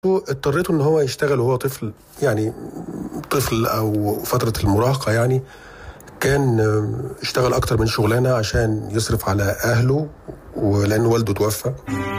اضطريته ان هو يشتغل وهو طفل يعني طفل او فتره المراهقه يعني كان اشتغل اكتر من شغلانه عشان يصرف على اهله ولان والده توفى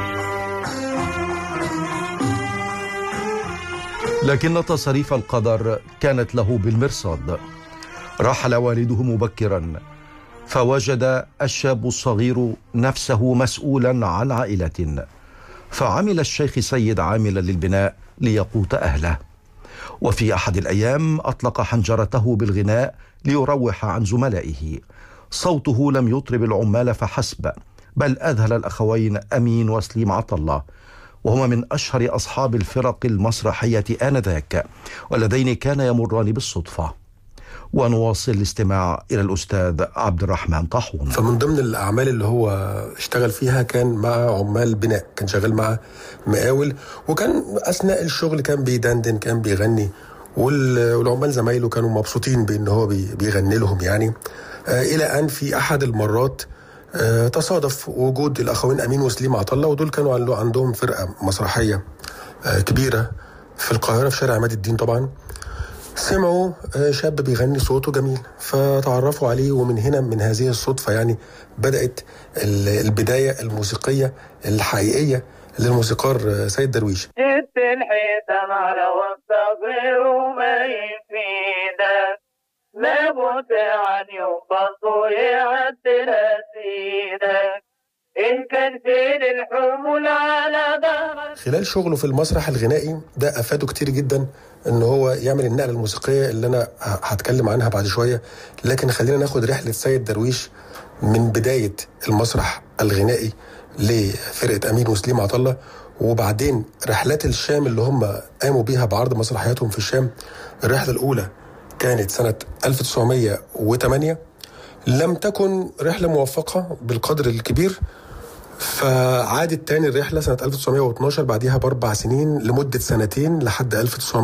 لكن تصاريف القدر كانت له بالمرصاد رحل والده مبكرا فوجد الشاب الصغير نفسه مسؤولا عن عائله فعمل الشيخ سيد عاملا للبناء ليقوت اهله وفي احد الايام اطلق حنجرته بالغناء ليروح عن زملائه صوته لم يطرب العمال فحسب بل اذهل الاخوين امين وسليم عطله وهما من اشهر اصحاب الفرق المسرحيه انذاك واللذين كان يمران بالصدفه ونواصل الاستماع الى الاستاذ عبد الرحمن طاحون فمن ضمن الاعمال اللي هو اشتغل فيها كان مع عمال بناء كان شغال مع مقاول وكان اثناء الشغل كان بيدندن كان بيغني والعمال زمايله كانوا مبسوطين بان هو بيغني لهم يعني الى ان في احد المرات تصادف وجود الاخوين امين وسليم عطله ودول كانوا عندهم فرقه مسرحيه كبيره في القاهره في شارع عماد الدين طبعا سمعوا شاب بيغني صوته جميل فتعرفوا عليه ومن هنا من هذه الصدفه يعني بدات البدايه الموسيقيه الحقيقيه للموسيقار سيد درويش جبت الحيطان على والصغير وما يفيدك لابد عن ينبض يعدل سيدك إن كان فين الحمول على ظهرك خلال شغله في المسرح الغنائي ده افاده كتير جدا ان هو يعمل النقله الموسيقيه اللي انا هتكلم عنها بعد شويه لكن خلينا ناخد رحله سيد درويش من بدايه المسرح الغنائي لفرقه امين وسليم عطله وبعدين رحلات الشام اللي هم قاموا بيها بعرض مسرحياتهم في الشام الرحله الاولى كانت سنه 1908 لم تكن رحله موفقه بالقدر الكبير فعادت تاني الرحلة سنة 1912 بعديها بأربع سنين لمدة سنتين لحد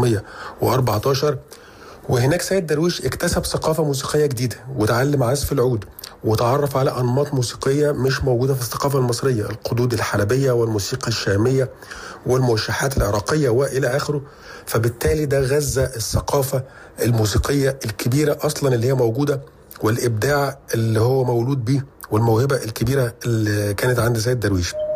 1914 وهناك سيد درويش اكتسب ثقافة موسيقية جديدة وتعلم عزف العود وتعرف على أنماط موسيقية مش موجودة في الثقافة المصرية القدود الحلبية والموسيقى الشامية والموشحات العراقية وإلى آخره فبالتالي ده غذى الثقافة الموسيقية الكبيرة أصلا اللي هي موجودة والإبداع اللي هو مولود بيه والموهبة الكبيرة اللي كانت عند سيد درويش